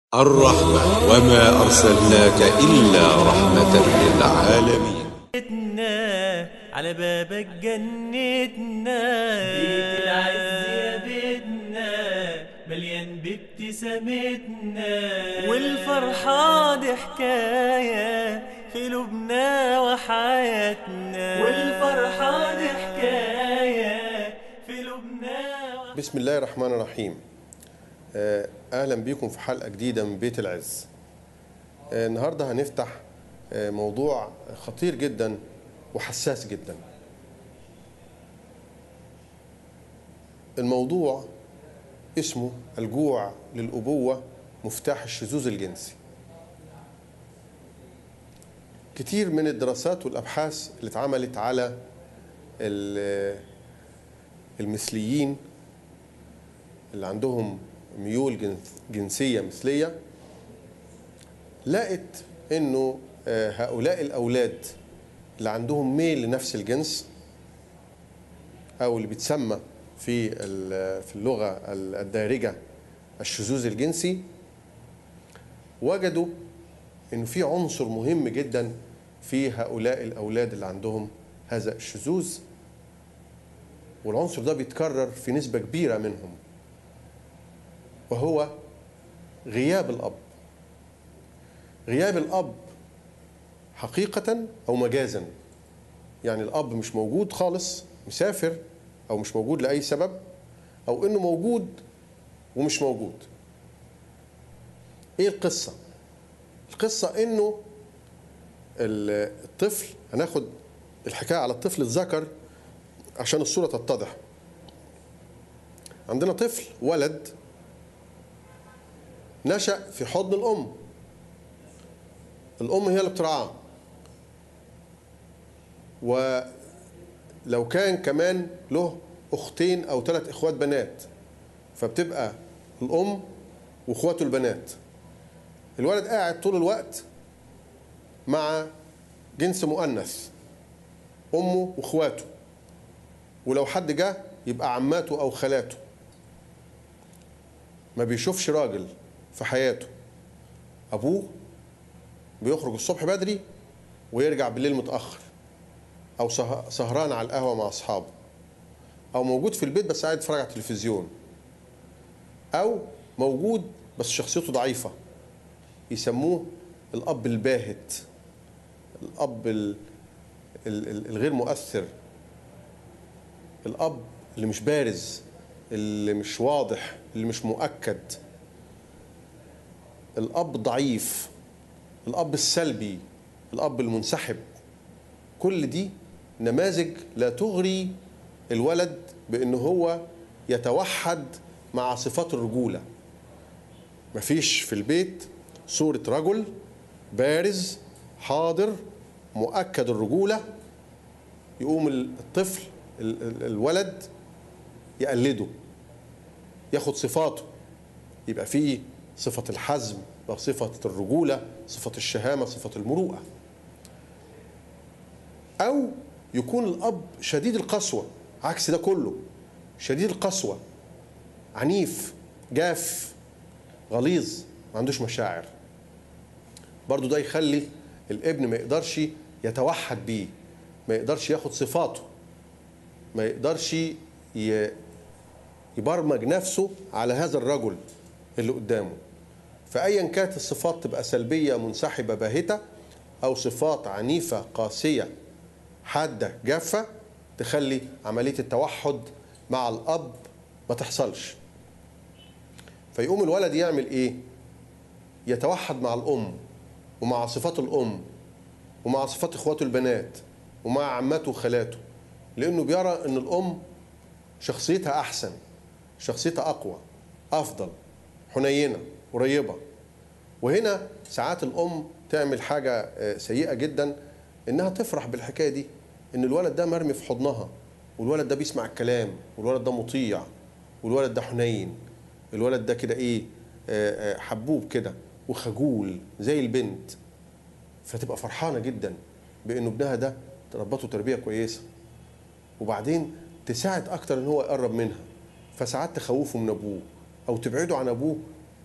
الرحمة وما أرسلناك إلا رحمة للعالمين بيتنا على بابك جنتنا بيت العز يا بيتنا مليان بابتسامتنا والفرحة دي حكاية في قلوبنا وحياتنا والفرحة دي حكاية في قلوبنا وحياتنا بسم الله الرحمن الرحيم آه، اهلا بيكم في حلقه جديده من بيت العز آه، النهارده هنفتح آه، موضوع خطير جدا وحساس جدا الموضوع اسمه الجوع للأبوة مفتاح الشذوذ الجنسي كتير من الدراسات والأبحاث اللي اتعملت على ال- المثليين اللي عندهم ميول جنس- جنسية مثلية لقت انه آه، هؤلاء الاولاد اللي عندهم ميل لنفس الجنس او اللي بتسمى في ال- في اللغة ال- الدارجة الشذوذ الجنسي وجدوا انه في عنصر مهم جدا في هؤلاء الاولاد اللي عندهم هذا الشذوذ والعنصر ده بيتكرر في نسبة كبيرة منهم وهو غياب الأب غياب الأب حقيقة أو مجازا يعني الأب مش موجود خالص مسافر أو مش موجود لأي سبب أو إنه موجود ومش موجود إيه القصة؟ القصة إنه ال- الطفل هناخد الحكاية على الطفل الذكر عشان الصورة تتضح عندنا طفل ولد نشأ في حضن الأم الأم هي اللي بترعاه ولو كان كمان له أختين أو ثلاث إخوات بنات فبتبقى الأم وإخواته البنات الولد قاعد طول الوقت مع جنس مؤنث أمه وإخواته ولو حد جه يبقى عماته أو خالاته ما بيشوفش راجل في حياته ابوه بيخرج الصبح بدري ويرجع بالليل متاخر او سه- سهران على القهوه مع اصحابه او موجود في البيت بس قاعد يتفرج على التلفزيون او موجود بس شخصيته ضعيفه يسموه الاب الباهت الاب ال- ال- ال- الغير مؤثر الاب اللي مش بارز اللي مش واضح اللي مش مؤكد الاب ضعيف الاب السلبي الاب المنسحب كل دي نماذج لا تغري الولد بان هو يتوحد مع صفات الرجوله مفيش في البيت صوره رجل بارز حاضر مؤكد الرجوله يقوم الطفل ال- ال- الولد يقلده ياخد صفاته يبقى فيه صفة الحزم وصفة الرجولة صفة الشهامة صفة المروءة أو يكون الأب شديد القسوة عكس ده كله شديد القسوة عنيف جاف غليظ ما عندوش مشاعر برضو ده يخلي الابن ما يقدرش يتوحد بيه ما يقدرش ياخد صفاته ما يقدرش ي- يبرمج نفسه على هذا الرجل اللي قدامه فأيا كانت الصفات تبقى سلبية منسحبة باهتة أو صفات عنيفة قاسية حادة جافة تخلي عملية التوحد مع الأب ما تحصلش فيقوم الولد يعمل إيه؟ يتوحد مع الأم ومع صفات الأم ومع صفات إخواته البنات ومع عماته وخالاته لأنه بيرى إن الأم شخصيتها أحسن شخصيتها أقوى أفضل حنينة قريبة وهنا ساعات الأم تعمل حاجة آه، سيئة جدا إنها تفرح بالحكاية دي إن الولد ده مرمي في حضنها والولد ده بيسمع الكلام والولد ده مطيع والولد ده حنين الولد ده كده إيه آه، آه، حبوب كده وخجول زي البنت فتبقى فرحانة جدا بإنه ابنها ده تربته تربية كويسة وبعدين تساعد اكتر ان هو يقرب منها فساعات تخوفه من ابوه او تبعده عن ابوه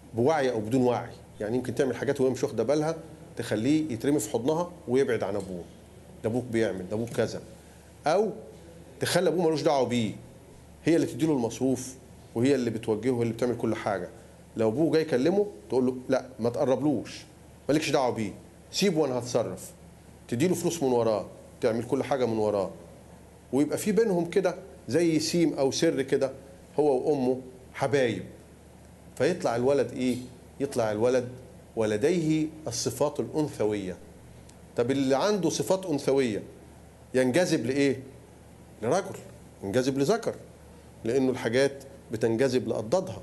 بوعي او بدون وعي يعني يمكن تعمل حاجات وهي مش واخده بالها تخليه يترمي في حضنها ويبعد عن ابوه ده ابوك بيعمل ده ابوك كذا او تخلي ابوه ملوش دعوه بيه هي اللي تديله المصروف وهي اللي بتوجهه وهي اللي بتعمل كل حاجه لو ابوه جاي يكلمه تقول له لا ما تقربلوش مالكش دعوه بيه سيبه وانا هتصرف تديله فلوس من وراه تعمل كل حاجه من وراه ويبقى في بينهم كده زي سيم او سر كده هو وامه حبايب فيطلع الولد ايه يطلع الولد ولديه الصفات الانثويه طب اللي عنده صفات انثويه ينجذب لايه لرجل ينجذب لذكر لانه الحاجات بتنجذب لاضدادها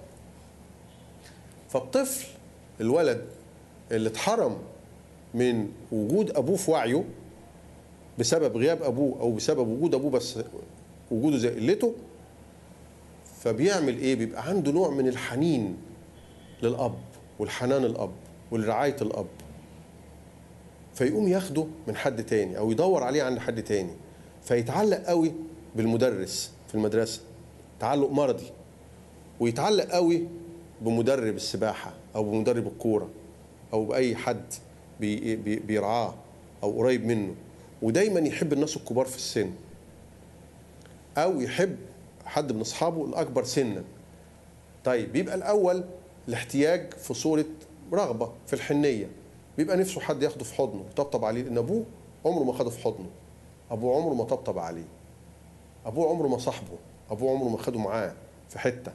فالطفل الولد اللي اتحرم من وجود ابوه في وعيه بسبب غياب ابوه او بسبب وجود ابوه بس وجوده زي قلته فبيعمل ايه بيبقى عنده نوع من الحنين للاب والحنان الاب ولرعايه الاب فيقوم ياخده من حد تاني او يدور عليه عند حد تاني فيتعلق قوي بالمدرس في المدرسه تعلق مرضي ويتعلق قوي بمدرب السباحه او بمدرب الكوره او باي حد بي بي بيرعاه او قريب منه ودايما يحب الناس الكبار في السن او يحب حد من اصحابه الاكبر سنا طيب بيبقى الاول الاحتياج في صوره رغبه في الحنيه بيبقى نفسه حد ياخده في حضنه يطبطب عليه لان ابوه عمره ما خده في حضنه ابوه عمره ما طبطب عليه ابوه عمره ما صاحبه ابوه عمره ما خده معاه في حته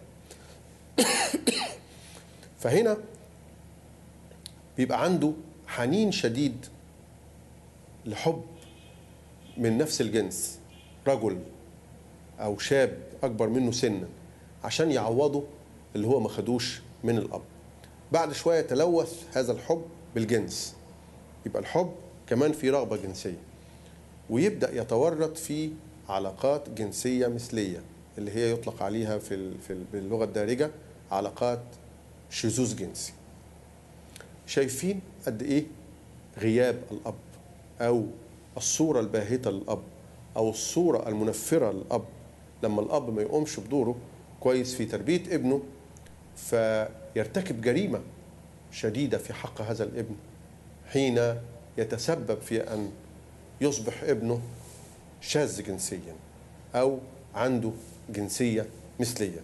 فهنا بيبقى عنده حنين شديد لحب من نفس الجنس رجل او شاب اكبر منه سنا عشان يعوضه اللي هو ما خدوش من الاب بعد شويه يتلوث هذا الحب بالجنس يبقى الحب كمان في رغبه جنسيه ويبدا يتورط في علاقات جنسيه مثليه اللي هي يطلق عليها في ال- في ال- باللغه الدارجه علاقات شذوذ جنسي شايفين قد ايه غياب الاب او الصوره الباهته للاب او الصوره المنفره للاب لما الاب ما يقومش بدوره كويس في تربيه ابنه فيرتكب جريمه شديده في حق هذا الابن حين يتسبب في ان يصبح ابنه شاذ جنسيا او عنده جنسيه مثليه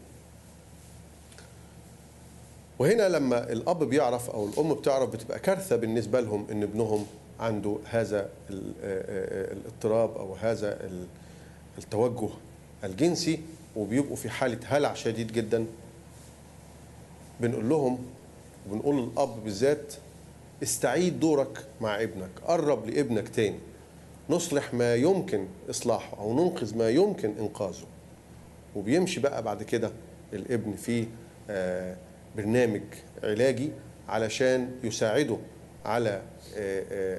وهنا لما الاب بيعرف او الام بتعرف بتبقى كارثه بالنسبه لهم ان ابنهم عنده هذا ال- آه، آه، الاضطراب او هذا ال- التوجه الجنسي وبيبقوا في حاله هلع شديد جدا بنقول لهم وبنقول للاب بالذات استعيد دورك مع ابنك قرب لابنك تاني نصلح ما يمكن اصلاحه او ننقذ ما يمكن انقاذه وبيمشي بقى بعد كده الابن في آه، برنامج علاجي علشان يساعده على آه، آه،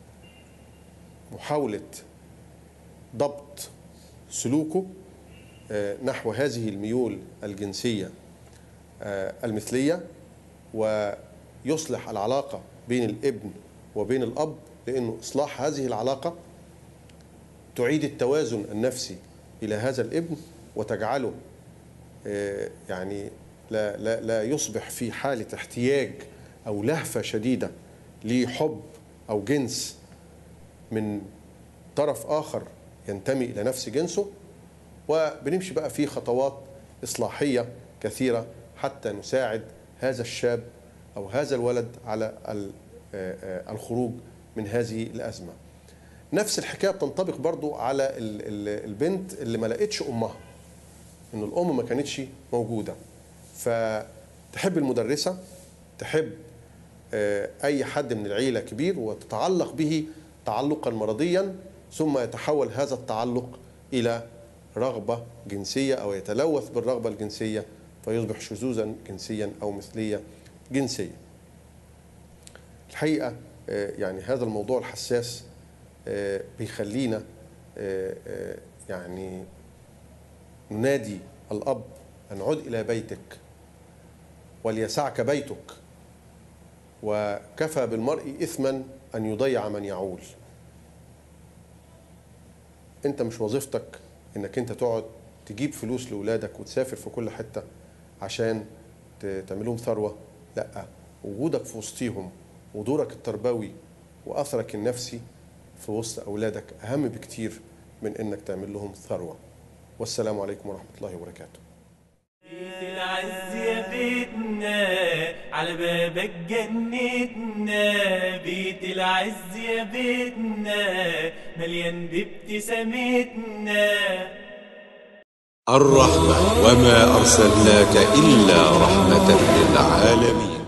محاولة ضبط سلوكه آه، نحو هذه الميول الجنسية آه، المثلية ويصلح العلاقة بين الابن وبين الأب لأنه إصلاح هذه العلاقة تعيد التوازن النفسي إلى هذا الابن وتجعله آه، يعني لا, لا, لا يصبح في حالة احتياج أو لهفة شديدة لحب أو جنس من طرف آخر ينتمي إلى نفس جنسه وبنمشي بقى في خطوات إصلاحية كثيرة حتى نساعد هذا الشاب أو هذا الولد على ال- آه، آه، الخروج من هذه الأزمة نفس الحكاية بتنطبق برضو على ال- ال- البنت اللي ما لقتش أمها إن الأم ما كانتش موجودة فتحب المدرسة تحب آه، أي حد من العيلة كبير وتتعلق به تعلقا مرضيا ثم يتحول هذا التعلق إلى رغبة جنسية أو يتلوث بالرغبة الجنسية فيصبح شذوذا جنسيا أو مثلية جنسية الحقيقة آه، يعني هذا الموضوع الحساس آه، بيخلينا آه، آه، يعني ننادي الأب أن عد إلى بيتك وليسعك بيتك وكفى بالمرء إثما أن يضيع من يعول أنت مش وظيفتك إنك أنت تقعد تجيب فلوس لأولادك وتسافر في كل حتة عشان ت- تعمل لهم ثروة لا وجودك في وسطيهم ودورك التربوي واثرك النفسي في وسط اولادك اهم بكتير من انك تعمل لهم ثروه والسلام عليكم ورحمه الله وبركاته بيت العز يا بيتنا على بابك جنتنا بيت العز يا بيتنا مليان بابتسامتنا الرحمة وما أرسلناك إلا رحمة للعالمين